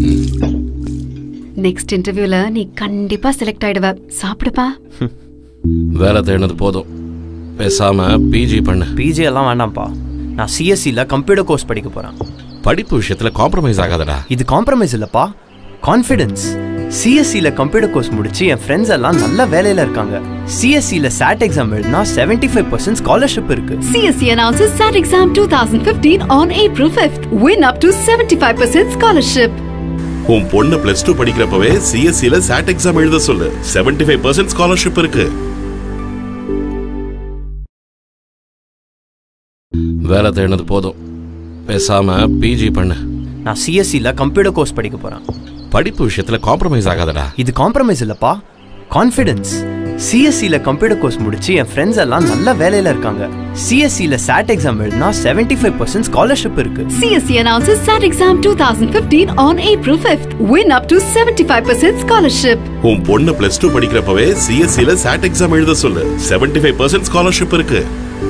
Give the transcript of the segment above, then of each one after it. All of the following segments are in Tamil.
நெக்ஸ்ட் இன்டர்வியூல நீ கண்டிப்பா செலக்ட் ஆயிடுவ சாப்பிடுப்பா வேலை தேடினது போதும் பேசாம பிஜி பண்ணு பிஜி எல்லாம் வேண்டாம்ப்பா நான் சிஎஸ்சியில் கம்ப்யூட்டர் கோர்ஸ் படிக்க போகிறேன் படிப்பு விஷயத்துல காம்ப்ரமைஸ் ஆகாதடா இது காம்ப்ரமைஸ் இல்லைப்பா கான்ஃபிடன்ஸ் சிஎஸ்சியில் கம்ப்யூட்டர் கோர்ஸ் முடிச்சு என் ஃப்ரெண்ட்ஸ் எல்லாம் நல்ல வேலையில் இருக்காங்க சிஎஸ்சியில் சாட் எக்ஸாம் எழுதினா செவன்டி ஃபைவ் பர்சன்ட் ஸ்காலர்ஷிப் இருக்கு CSE announces SAT exam 2015 on April 5th. Win up to 75% scholarship. உன் பொண்ணு பிளஸ் டூ படிக்கிறப்பவே சிஎஸ்சில சாட் எக்ஸாம் எழுத சொல்லு 75% ஃபைவ் பர்சன்ட் ஸ்காலர்ஷிப் இருக்கு வேலை தேடினது போதும் பேசாம பிஜி பண்ணு நான் சிஎஸ்சியில் கம்ப்யூட்டர் கோர்ஸ் படிக்க போகிறேன் படிப்பு விஷயத்துல காம்ப்ரமைஸ் ஆகாதடா இது காம்ப்ரமைஸ் இல்லைப்பா கான்ஃபிடன்ஸ் சிஎஸ்சியில் கம்ப்யூட்டர் கோர்ஸ் முடிச்சு என் ஃப்ரெண்ட்ஸ் எல்லாம் நல்ல வேலையில் இருக்காங்க சிஎஸ்சியில் சாட் எக்ஸாம் எழுதினா செவன்டி ஃபைவ் பர்சன்ட் ஸ்காலர்ஷிப் இருக்கு CSE announces SAT exam 2015 on April 5th. Win up to 75% scholarship. உன் பொண்ணு பிளஸ் டூ படிக்கிறப்பவே சிஎஸ்சில சாட் எக்ஸாம் எழுத சொல்லு 75% ஃபைவ் பர்சன்ட் ஸ்காலர்ஷிப் இருக்கு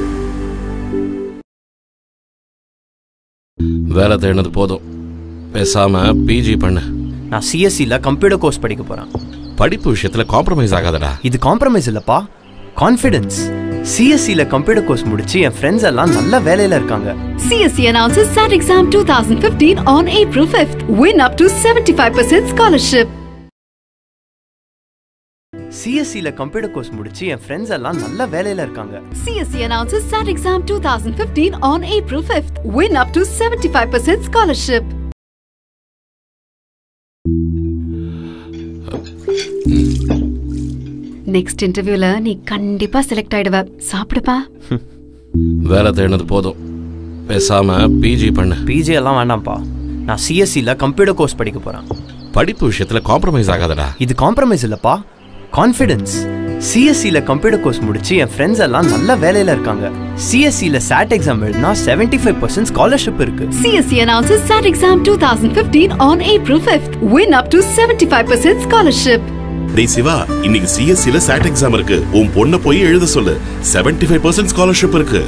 வேலை தேடினது போதும் பேசாம பிஜி பண்ணு நான் சிஎஸ்சியில் கம்ப்யூட்டர் கோர்ஸ் படிக்க போகிறேன் படிப்பு விஷயத்துல காம்ப்ரமைஸ் ஆகாதடா இது காம்ப்ரமைஸ் இல்லைப்பா கான்ஃபிடன்ஸ் சிஎஸ்சியில் கம்ப்யூட்டர் கோர்ஸ் முடிச்சு என் ஃப்ரெண்ட்ஸ் எல்லாம் நல்ல வேலையில் இருக்காங்க CSE announces SAT exam 2015 on April 5th. Win up to 75% scholarship. சிஎஸ்சியில் கம்ப்யூட்டர் கோர்ஸ் முடிச்சு என் ஃப்ரெண்ட்ஸ் எல்லாம் நல்ல வேலையில் இருக்காங்க CSE announces SAT exam 2015 on April 5th. Win up to 75% scholarship. Next இன்டர்வியூல நீ கண்டிப்பா செலக்ட் ஆயிடுவ சாப்பிடுப்பா வேலை தேடினது போதும் பேசாம பிஜி பண்ணு பிஜி எல்லாம் வேண்டாம்ப்பா நான் சிஎஸ்சியில் கம்ப்யூட்டர் கோர்ஸ் படிக்க போகிறேன் படிப்பு விஷயத்துல காம்ப்ரமைஸ் ஆகாதடா இது காம்ப்ரமைஸ் இல்லைப்பா கான்ஃபிடன்ஸ் சிஎஸ்சியில் கம்ப்யூட்டர் கோர்ஸ் முடிச்சு என் ஃப்ரெண்ட்ஸ் எல்லாம் நல்ல வேலையில் இருக்காங்க சிஎஸ்சியில் சாட் எக்ஸாம் எழுதினா செவன்டி ஃபைவ் பர்சன்ட் ஸ்காலர்ஷிப் இருக்கு CSE announces SAT exam 2015 on April 5th. Win up to 75% scholarship. டேய் சிவா இன்னைக்கு சிஎஸ்சில சாட் எக்ஸாம் இருக்கு உன் பொண்ணை போய் எழுத சொல்லு 75% ஃபைவ் பர்சன்ட் ஸ்காலர்ஷிப் இருக்கு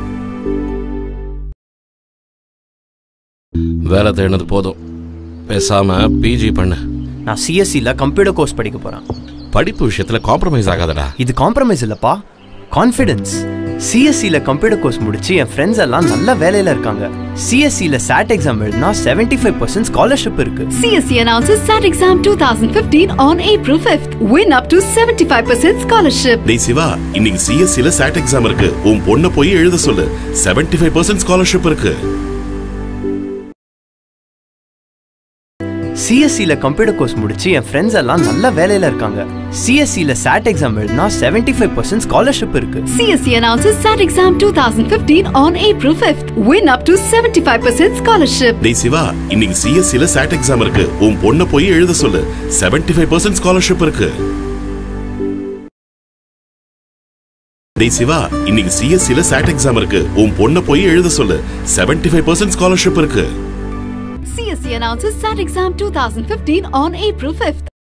வேலை தேடினது போதும் பேசாம பிஜி பண்ணு நான் சிஎஸ்சியில் கம்ப்யூட்டர் கோர்ஸ் படிக்க போகிறேன் படிப்பு விஷயத்துல காம்ப்ரமைஸ் ஆகாதடா இது காம்ப்ரமைஸ் இல்லைப்பா கான்ஃபிடன்ஸ் சிஎஸ்சியில் கம்ப்யூட்டர் கோர்ஸ் முடிச்சு என் ஃப்ரெண்ட்ஸ் எல்லாம் நல்ல வேலையில் இருக்காங்க சிஎஸ்சியில் சாட் எக்ஸாம் எழுதினா செவன்டி ஃபைவ் பர்சன்ட் ஸ்காலர்ஷிப் இருக்கு CSE announces SAT exam 2015 on April 5th. Win up to 75% scholarship. டேய் சிவா இன்னைக்கு சிஎஸ்சில சாட் எக்ஸாம் இருக்கு உன் பொண்ணை போய் எழுத சொல்லு 75% ஃபைவ் பர்சன்ட் ஸ்காலர்ஷிப் இருக்கு சிஎஸ்சியில் கம்ப்யூட்டர் கோர்ஸ் முடிச்சு என் ஃப்ரெண்ட்ஸ் எல்லாம் நல்ல வேலையில் இருக்காங்க சிஎஸ்சியில் சாட் எக்ஸாம் எழுதினா செவன்டி ஃபைவ் பர்சன்ட் ஸ்காலர்ஷிப் இருக்கு CSE announces SAT exam 2015 on April 5th. Win up to 75% scholarship. டேய் சிவா இன்னைக்கு சிஎஸ்சில சாட் எக்ஸாம் இருக்கு உன் பொண்ணை போய் எழுத சொல்லு 75% ஃபைவ் பர்சன்ட் ஸ்காலர்ஷிப் இருக்கு டேய் சிவா இன்னைக்கு சிஎஸ்சில சாட் எக்ஸாம் இருக்கு உன் பொண்ணை போய் எழுத சொல்லு 75% ஃபைவ் பர்சன்ட் ஸ்காலர்ஷிப் இருக்கு CSE announces SAT exam 2015 on April 5th.